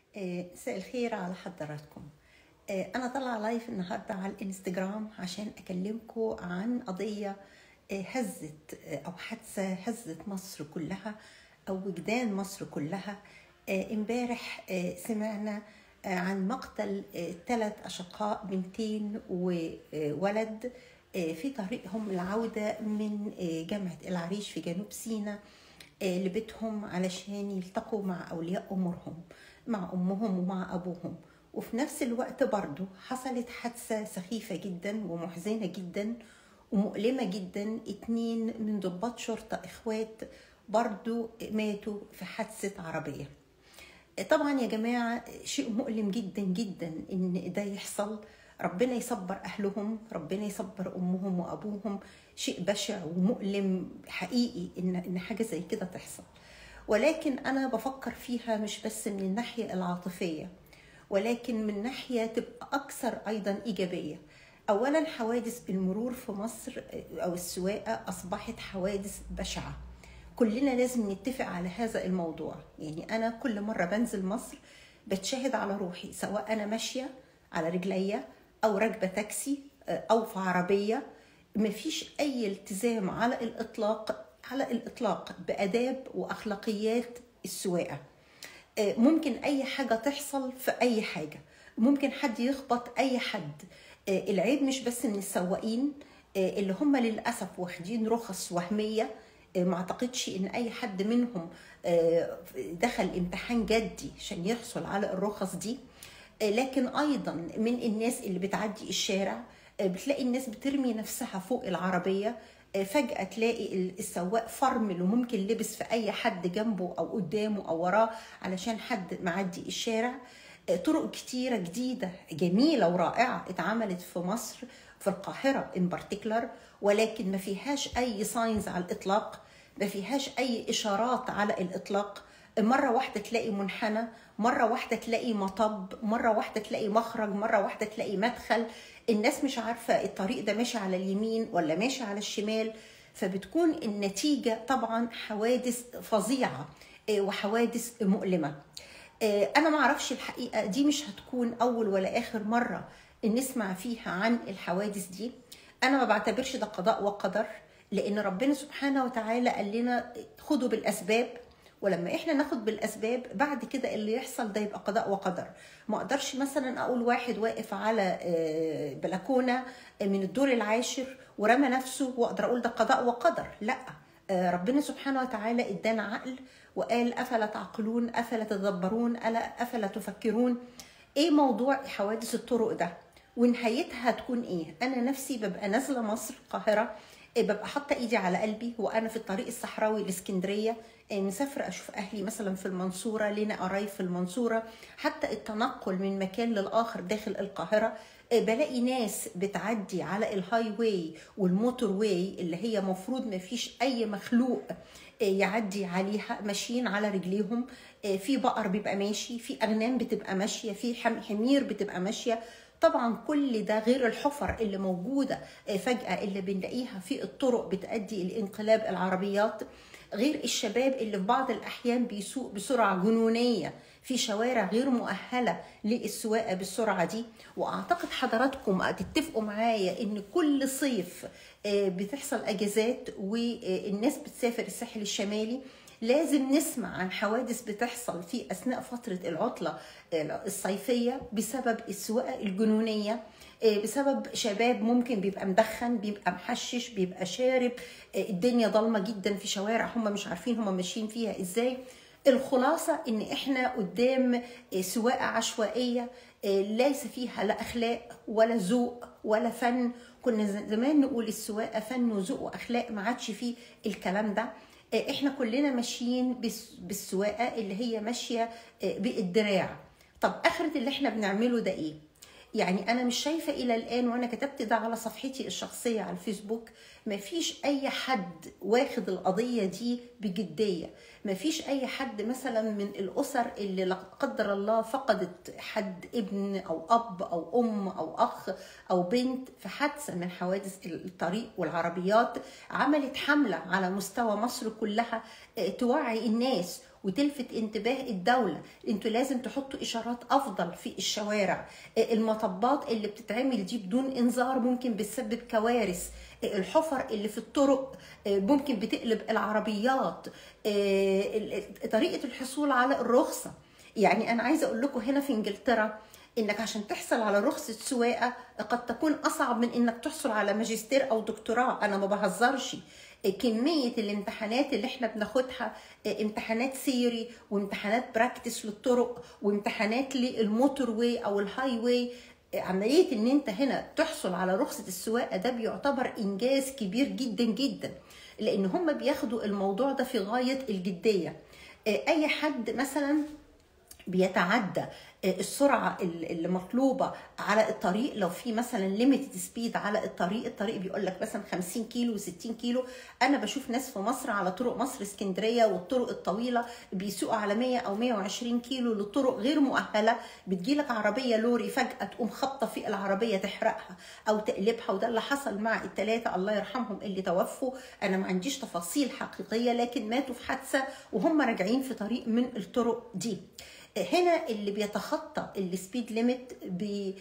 مساء الخير على حضراتكم آه، أنا طالعة لايف النهاردة على الانستجرام عشان أكلمكم عن قضية آه، هزت آه، أو حادثة هزت مصر كلها أو وجدان مصر كلها آه، امبارح آه، سمعنا آه، عن مقتل ثلاث أشقاء بنتين وولد آه، في طريقهم العودة من آه، جامعة العريش في جنوب سيناء آه، لبيتهم علشان يلتقوا مع أولياء أمورهم مع أمهم ومع أبوهم وفي نفس الوقت برضو حصلت حادثة سخيفة جدا ومحزنة جدا ومؤلمة جدا اتنين من ضباط شرطة إخوات برضو ماتوا في حادثة عربية طبعا يا جماعة شيء مؤلم جدا جدا إن ده يحصل ربنا يصبر أهلهم ربنا يصبر أمهم وأبوهم شيء بشع ومؤلم حقيقي إن إن حاجة زي كده تحصل ولكن أنا بفكر فيها مش بس من الناحية العاطفية ولكن من ناحية تبقى أكثر أيضا إيجابية أولا حوادث المرور في مصر أو السواقة أصبحت حوادث بشعة كلنا لازم نتفق على هذا الموضوع يعني أنا كل مرة بنزل مصر بتشاهد على روحي سواء أنا ماشية على رجليا أو راكبة تاكسي أو في عربية مفيش أي التزام على الإطلاق على الإطلاق بآداب وأخلاقيات السواقة ممكن أي حاجة تحصل في أي حاجة ممكن حد يخبط أي حد العيب مش بس من السواقين اللي هم للأسف واخدين رخص وهمية ما اعتقدش ان اي حد منهم دخل امتحان جدي عشان يحصل على الرخص دي لكن ايضا من الناس اللي بتعدي الشارع بتلاقي الناس بترمي نفسها فوق العربيه فجأة تلاقي السواق فرمل وممكن لبس في أي حد جنبه أو قدامه أو وراه علشان حد معدي الشارع طرق كتيرة جديدة جميلة ورائعة اتعملت في مصر في القاهرة in particular ولكن ما فيهاش أي ساينز على الإطلاق ما فيهاش أي إشارات على الإطلاق مرة واحدة تلاقي منحنى مرة واحدة تلاقي مطب مرة واحدة تلاقي مخرج مرة واحدة تلاقي مدخل الناس مش عارفة الطريق ده ماشي على اليمين ولا ماشي على الشمال فبتكون النتيجة طبعا حوادث فظيعة وحوادث مؤلمة أنا معرفش الحقيقة دي مش هتكون أول ولا آخر مرة نسمع فيها عن الحوادث دي أنا ما بعتبرش ده قضاء وقدر لأن ربنا سبحانه وتعالى قال لنا خدوا بالأسباب ولما احنا ناخد بالاسباب بعد كده اللي يحصل ده يبقى قضاء وقدر ما اقدرش مثلا اقول واحد واقف على بلكونه من الدور العاشر ورمى نفسه واقدر اقول ده قضاء وقدر لا ربنا سبحانه وتعالى ادانا عقل وقال افلا تعقلون افلا تدبرون الا افلا تفكرون ايه موضوع حوادث الطرق ده ونهايتها هتكون ايه انا نفسي ببقى نازله مصر القاهره ببقى حاطه ايدي على قلبي وانا في الطريق الصحراوي لاسكندريه مسافره اشوف اهلي مثلا في المنصوره لنا قرايب في المنصوره حتى التنقل من مكان للاخر داخل القاهره بلاقي ناس بتعدي على الهاي واي والموتور واي اللي هي مفروض ما فيش اي مخلوق يعدي عليها ماشيين على رجليهم في بقر بيبقى ماشي في اغنام بتبقى ماشيه في حمير بتبقى ماشيه طبعا كل ده غير الحفر اللي موجوده فجاه اللي بنلاقيها في الطرق بتؤدي لانقلاب العربيات غير الشباب اللي في بعض الاحيان بيسوق بسرعه جنونيه في شوارع غير مؤهله للسواقه بالسرعه دي واعتقد حضراتكم تتفقوا معايا ان كل صيف بتحصل اجازات والناس بتسافر الساحل الشمالي لازم نسمع عن حوادث بتحصل في اثناء فتره العطله الصيفيه بسبب السواقه الجنونيه بسبب شباب ممكن بيبقى مدخن بيبقى محشش بيبقى شارب الدنيا ضلمه جدا في شوارع هم مش عارفين هم ماشيين فيها ازاي الخلاصه ان احنا قدام سواقه عشوائيه ليس فيها لا اخلاق ولا ذوق ولا فن كنا زمان نقول السواقه فن وذوق واخلاق ما عادش فيه الكلام ده احنا كلنا ماشيين بالسواقه اللي هي ماشيه بالدراع طب اخره اللي احنا بنعمله ده ايه يعني انا مش شايفه الى الان وانا كتبت ده على صفحتي الشخصيه على الفيسبوك مفيش اي حد واخد القضيه دي بجديه مفيش اي حد مثلا من الاسر اللي لا قدر الله فقدت حد ابن او اب او ام او اخ او بنت في حادثه من حوادث الطريق والعربيات عملت حمله على مستوى مصر كلها توعي الناس وتلفت انتباه الدولة انتوا لازم تحطوا اشارات افضل في الشوارع المطبات اللي بتتعمل دي بدون انذار ممكن بتسبب كوارث الحفر اللي في الطرق ممكن بتقلب العربيات طريقة الحصول على الرخصة يعني انا عايزه اقول لكم هنا في انجلترا انك عشان تحصل على رخصه سواقه قد تكون اصعب من انك تحصل على ماجستير او دكتوراه انا ما بهزرش كمية الامتحانات اللي احنا بناخدها امتحانات سيري وامتحانات براكتس للطرق وامتحانات للموتور واي او الهاي واي عملية ان انت هنا تحصل على رخصة السواقة ده بيعتبر انجاز كبير جدا جدا لان هم بياخدوا الموضوع ده في غاية الجدية اي حد مثلا بيتعدى السرعه اللي مطلوبه على الطريق لو في مثلا ليميتد سبيد على الطريق الطريق بيقول لك مثلا 50 كيلو و60 كيلو انا بشوف ناس في مصر على طرق مصر اسكندريه والطرق الطويله بيسوقوا على 100 او 120 كيلو لطرق غير مؤهله بتجيلك عربيه لوري فجاه تقوم خبطه في العربيه تحرقها او تقلبها وده اللي حصل مع الثلاثه الله يرحمهم اللي توفوا انا ما عنديش تفاصيل حقيقيه لكن ماتوا في حادثه وهم راجعين في طريق من الطرق دي هنا اللي بيتخطى السبيد ليميت بي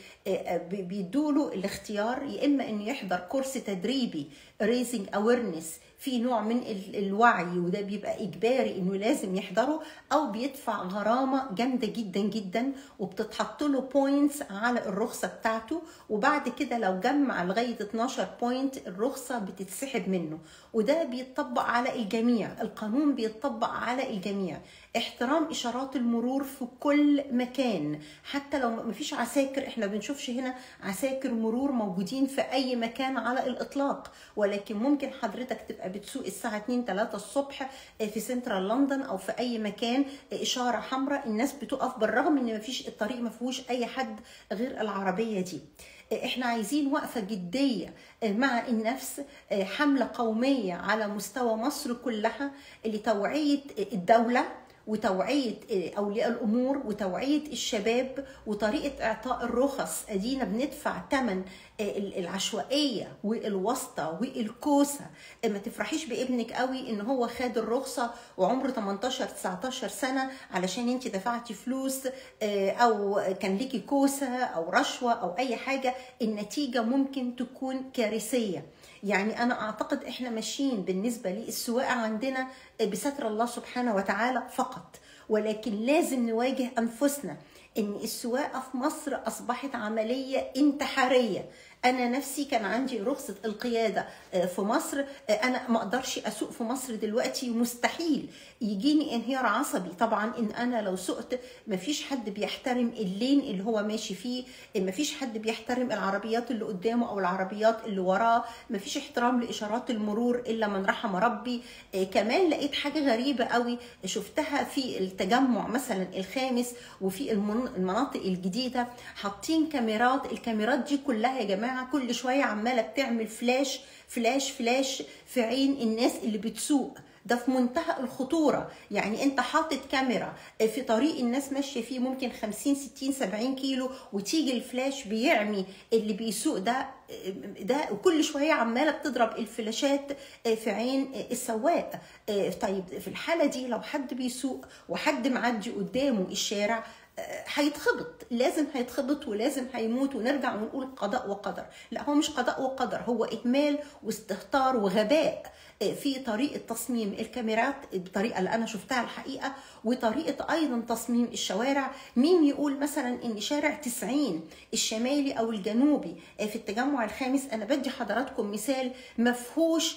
بيدوله الاختيار يا اما انه يحضر كورس تدريبي ريزنج اويرنس في نوع من الوعي وده بيبقى اجباري انه لازم يحضره او بيدفع غرامه جامده جدا جدا وبتتحط له بوينتس على الرخصه بتاعته وبعد كده لو جمع لغايه 12 بوينت الرخصه بتتسحب منه وده بيتطبق على الجميع القانون بيتطبق على الجميع احترام اشارات المرور في كل مكان حتى لو مفيش عساكر احنا بنشوفش هنا عساكر مرور موجودين في اي مكان على الاطلاق ولكن ممكن حضرتك تبقى بتسوق الساعه 2 3 الصبح في سنترال لندن او في اي مكان اشاره حمراء الناس بتقف بالرغم ان مفيش الطريق ما فيهوش اي حد غير العربيه دي احنا عايزين وقفة جدية مع النفس حملة قومية على مستوى مصر كلها لتوعية الدولة وتوعية أولياء الأمور وتوعية الشباب وطريقة إعطاء الرخص أدينا بندفع ثمن العشوائية والواسطة والكوسة ما تفرحيش بابنك قوي إن هو خد الرخصة وعمره 18 19 سنة علشان أنت دفعتي فلوس أو كان ليكي كوسة أو رشوة أو أي حاجة النتيجة ممكن تكون كارثية يعني انا اعتقد احنا ماشيين بالنسبه للسواقه عندنا بستر الله سبحانه وتعالى فقط ولكن لازم نواجه انفسنا ان السواقه في مصر اصبحت عمليه انتحاريه انا نفسي كان عندي رخصه القياده في مصر انا ما اقدرش اسوق في مصر دلوقتي مستحيل يجيني انهيار عصبي طبعا ان انا لو سقت مفيش حد بيحترم اللين اللي هو ماشي فيه مفيش حد بيحترم العربيات اللي قدامه او العربيات اللي وراه مفيش احترام لاشارات المرور الا من رحم ربي كمان لقيت حاجه غريبه قوي شفتها في التجمع مثلا الخامس وفي المناطق الجديده حاطين كاميرات الكاميرات دي كلها يا جماعه كل شويه عماله بتعمل فلاش فلاش فلاش في عين الناس اللي بتسوق ده في منتهى الخطورة يعني انت حاطط كاميرا في طريق الناس ماشية فيه ممكن 50 60 70 كيلو وتيجي الفلاش بيعمي اللي بيسوق ده ده وكل شوية عمالة بتضرب الفلاشات في عين السواق طيب في الحالة دي لو حد بيسوق وحد معدي قدامه الشارع هيتخبط لازم هيتخبط ولازم هيموت ونرجع ونقول قضاء وقدر لا هو مش قضاء وقدر هو اهمال واستهتار وغباء في طريقه تصميم الكاميرات بالطريقه اللي انا شفتها الحقيقه وطريقه ايضا تصميم الشوارع مين يقول مثلا ان شارع 90 الشمالي او الجنوبي في التجمع الخامس انا بدي حضراتكم مثال مفهوش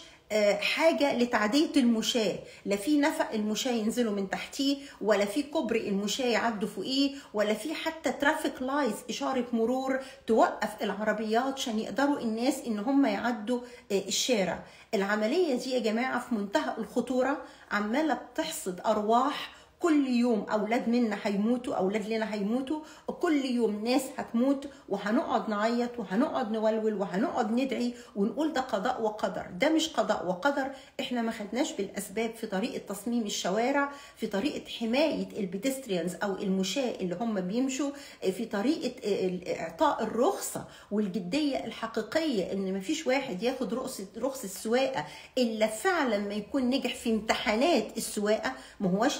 حاجه لتعديه المشاة لا في نفق المشاة ينزلوا من تحتيه ولا في كوبري المشاة يعدوا فوقيه ولا في حتى ترافيك لايز اشاره مرور توقف العربيات عشان يقدروا الناس ان هم يعدوا الشارع العمليه دي يا جماعه في منتهى الخطوره عماله بتحصد ارواح كل يوم اولاد منا هيموتوا اولاد لنا هيموتوا وكل يوم ناس هتموت وهنقعد نعيط وهنقعد نولول وهنقعد ندعي ونقول ده قضاء وقدر ده مش قضاء وقدر احنا ما خدناش بالاسباب في طريقه تصميم الشوارع في طريقه حمايه البيدستريانز او المشاة اللي هم بيمشوا في طريقه اعطاء الرخصه والجديه الحقيقيه ان ما فيش واحد ياخد رخصه رخصه السواقه الا فعلا ما يكون نجح في امتحانات السواقه ما هواش امتحان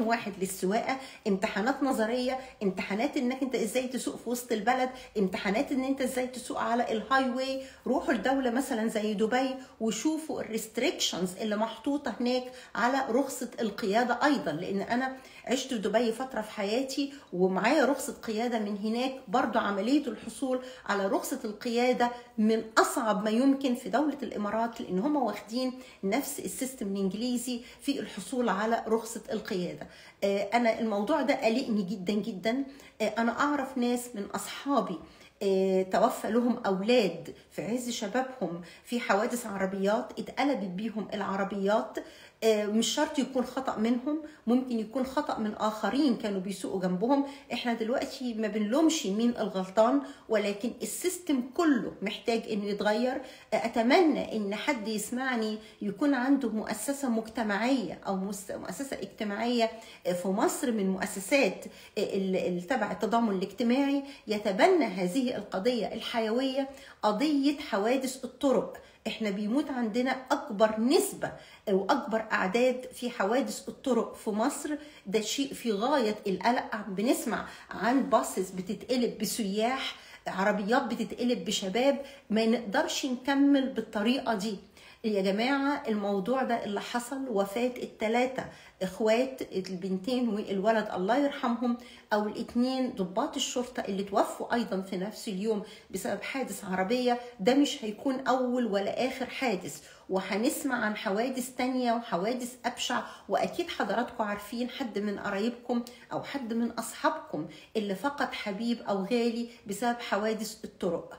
واحد للسواقه امتحانات نظريه امتحانات انك انت ازاي تسوق في وسط البلد امتحانات ان انت ازاي تسوق على الهاي واي روحوا لدوله مثلا زي دبي وشوفوا الريستريكشنز اللي محطوطه هناك على رخصه القياده ايضا لان انا عشت في دبي فتره في حياتي ومعايا رخصه قياده من هناك برضو عمليه الحصول على رخصه القياده من اصعب ما يمكن في دوله الامارات لان هم واخدين نفس السيستم الانجليزي في الحصول على رخصه القياده آه، انا الموضوع ده قلقني جدا جدا آه، انا اعرف ناس من اصحابي آه، توفى لهم اولاد في عز شبابهم في حوادث عربيات اتقلبت بيهم العربيات آه، مش شرط يكون خطا منهم ممكن يكون خطا من اخرين كانوا بيسوقوا جنبهم احنا دلوقتي ما بنلومش مين الغلطان ولكن السيستم كله محتاج انه يتغير آه، اتمنى ان حد يسمعني يكون عنده مؤسسه مجتمعيه او مؤسسه اجتماعيه آه، في مصر من مؤسسات اللي تبع التضامن الاجتماعي يتبنى هذه القضيه الحيويه قضيه حوادث الطرق احنا بيموت عندنا اكبر نسبه واكبر اعداد في حوادث الطرق في مصر ده شيء في غايه القلق بنسمع عن باصص بتتقلب بسياح عربيات بتتقلب بشباب ما نقدرش نكمل بالطريقه دي يا جماعة الموضوع ده اللي حصل وفاة الثلاثة اخوات البنتين والولد الله يرحمهم او الاثنين ضباط الشرطة اللي توفوا ايضا في نفس اليوم بسبب حادث عربية ده مش هيكون اول ولا اخر حادث وهنسمع عن حوادث تانية وحوادث أبشع وأكيد حضراتكم عارفين حد من قرايبكم أو حد من أصحابكم اللي فقد حبيب أو غالي بسبب حوادث الطرق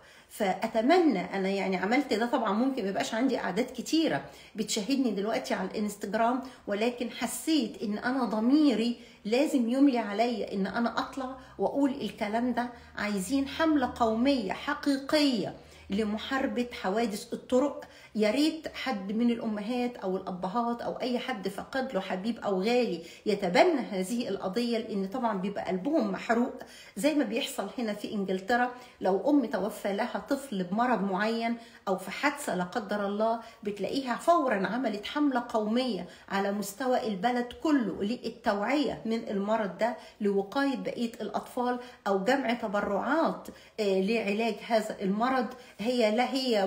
فاتمنى انا يعني عملت ده طبعا ممكن ما يبقاش عندي اعداد كتيره بتشاهدني دلوقتي على الانستجرام ولكن حسيت ان انا ضميري لازم يملي عليا ان انا اطلع واقول الكلام ده عايزين حمله قوميه حقيقيه لمحاربه حوادث الطرق يا ريت حد من الامهات او الابهات او اي حد فقد له حبيب او غالي يتبنى هذه القضيه لان طبعا بيبقى قلبهم محروق زي ما بيحصل هنا في انجلترا لو ام توفى لها طفل بمرض معين او في حادثه لا قدر الله بتلاقيها فورا عملت حمله قوميه على مستوى البلد كله للتوعيه من المرض ده لوقايه بقيه الاطفال او جمع تبرعات آه، لعلاج هذا المرض هي لا هي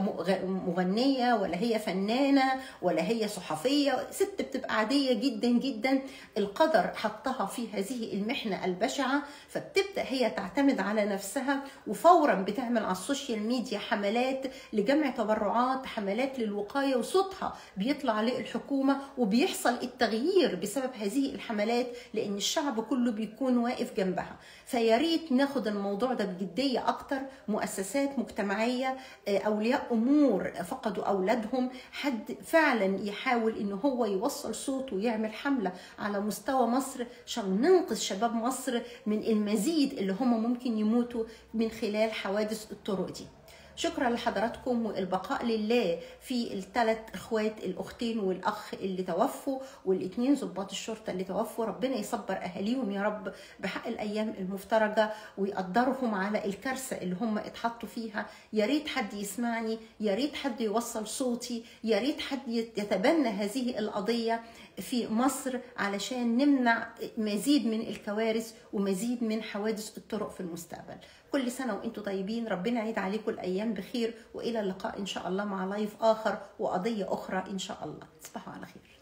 مغنيه ولا هي فنانه ولا هي صحفيه ست بتبقى عاديه جدا جدا القدر حطها في هذه المحنه البشعه فبتبدا هي تعتمد على نفسها وفورا بتعمل على السوشيال ميديا حملات لجمع تبرعات حملات للوقايه وصوتها بيطلع للحكومه وبيحصل التغيير بسبب هذه الحملات لان الشعب كله بيكون واقف جنبها فيا ريت ناخد الموضوع ده بجديه اكتر مؤسسات مجتمعيه آه، اولياء امور فقدوا اولادهم حد فعلا يحاول ان هو يوصل صوته ويعمل حمله على مستوى مصر عشان ننقذ شباب مصر من المزيد اللي هم ممكن يموتوا من خلال حوادث الطرق دي شكرا لحضراتكم والبقاء لله في الثلاث اخوات الاختين والاخ اللي توفوا والاثنين ضباط الشرطه اللي توفوا ربنا يصبر اهاليهم يا رب بحق الايام المفترجه ويقدرهم على الكارثه اللي هم اتحطوا فيها يا ريت حد يسمعني يا ريت حد يوصل صوتي يا ريت حد يتبنى هذه القضيه في مصر علشان نمنع مزيد من الكوارث ومزيد من حوادث الطرق في المستقبل كل سنة وانتم طيبين ربنا يعيد عليكم الأيام بخير وإلى اللقاء إن شاء الله مع لايف آخر وقضية أخرى إن شاء الله تصبحوا على خير